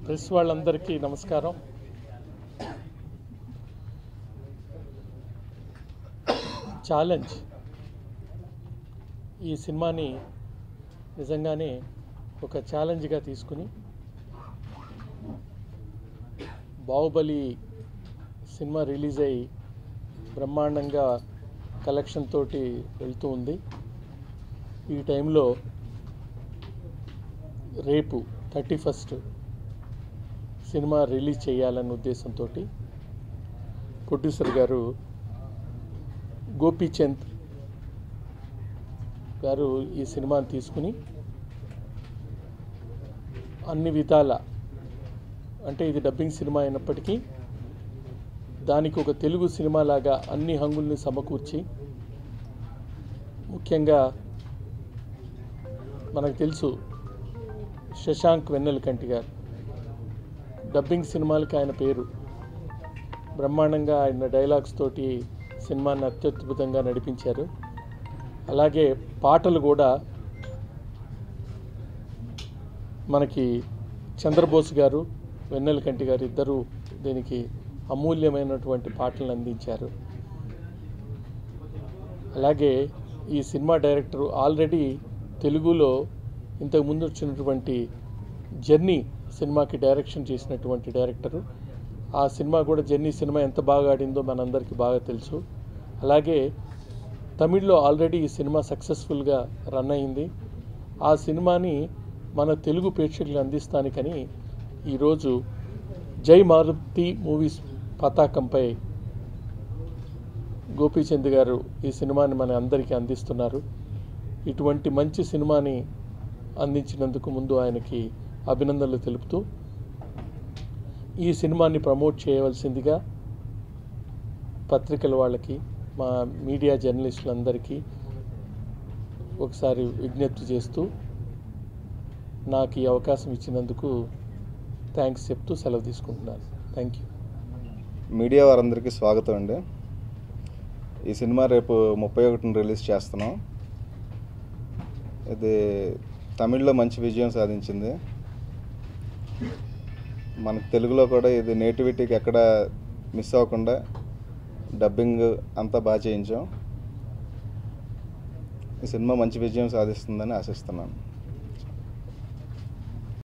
press వాళ్ళందరికీ నమస్కారం challenge ఈ సినిమాని నిజంగానే ఒక ఛాలెంజ్గా తీసుకుని బాహుబలి సినిమా రిలీజ్ అయ్యి బ్రహ్మాండంగా కలెక్షన్ తోటి వెళ్తూ ఉంది ఈ టైంలో రేపు థర్టీ ఫస్ట్ సినిమా రిలీజ్ చేయాలన్న ఉద్దేశంతో ప్రొడ్యూసర్ గారు గోపీచంద్ గారు ఈ సినిమాని తీసుకుని అన్ని విధాల అంటే ఇది డబ్బింగ్ సినిమా అయినప్పటికీ దానికి ఒక తెలుగు సినిమా లాగా అన్ని హంగుల్ని సమకూర్చి ముఖ్యంగా మనకు తెలుసు శశాంక్ వెన్నెలకంటి గారు డబ్బింగ్ సినిమాలకి ఆయన పేరు బ్రహ్మాండంగా ఆయన డైలాగ్స్ తోటి సినిమాని అత్యద్భుతంగా నడిపించారు అలాగే పాటలు కూడా మనకి చంద్రబోస్ గారు వెన్నెలకంటి గారు ఇద్దరు దీనికి అమూల్యమైనటువంటి పాటలను అందించారు అలాగే ఈ సినిమా డైరెక్టర్ ఆల్రెడీ తెలుగులో ఇంతకుముందు వచ్చినటువంటి జర్నీ సినిమాకి డైరెక్షన్ చేసినటువంటి డైరెక్టరు ఆ సినిమా కూడా జర్నీ సినిమా ఎంత బాగా ఆడిందో మనందరికీ బాగా తెలుసు అలాగే తమిళ్లో ఆల్రెడీ ఈ సినిమా సక్సెస్ఫుల్గా రన్ అయింది ఆ సినిమాని మన తెలుగు ప్రేక్షకులు అందిస్తానికని ఈరోజు జై మారుతి మూవీస్ పతాకంపై గోపీచంద్ గారు ఈ సినిమాని మన అందరికీ అందిస్తున్నారు ఇటువంటి మంచి సినిమాని అందించినందుకు ముందు ఆయనకి అభినందనలు తెలుపుతూ ఈ సినిమాని ప్రమోట్ చేయవలసిందిగా పత్రికల వాళ్ళకి మా మీడియా జర్నలిస్టులందరికీ ఒకసారి విజ్ఞప్తి చేస్తూ నాకు ఈ అవకాశం ఇచ్చినందుకు థ్యాంక్స్ చెప్తూ సెలవు తీసుకుంటున్నాను థ్యాంక్ యూ మీడియా వారందరికీ స్వాగతం అండి ఈ సినిమా రేపు ముప్పై ఒకటిన రిలీజ్ చేస్తున్నాం ఇది తమిళ్లో మంచి విజయం సాధించింది మనకు తెలుగులో కూడా ఇది నేటివిటీకి ఎక్కడ మిస్ అవ్వకుండా డబ్బింగ్ అంతా బాగా చేయించాం ఈ సినిమా మంచి విజయం సాధిస్తుందని ఆశిస్తున్నాను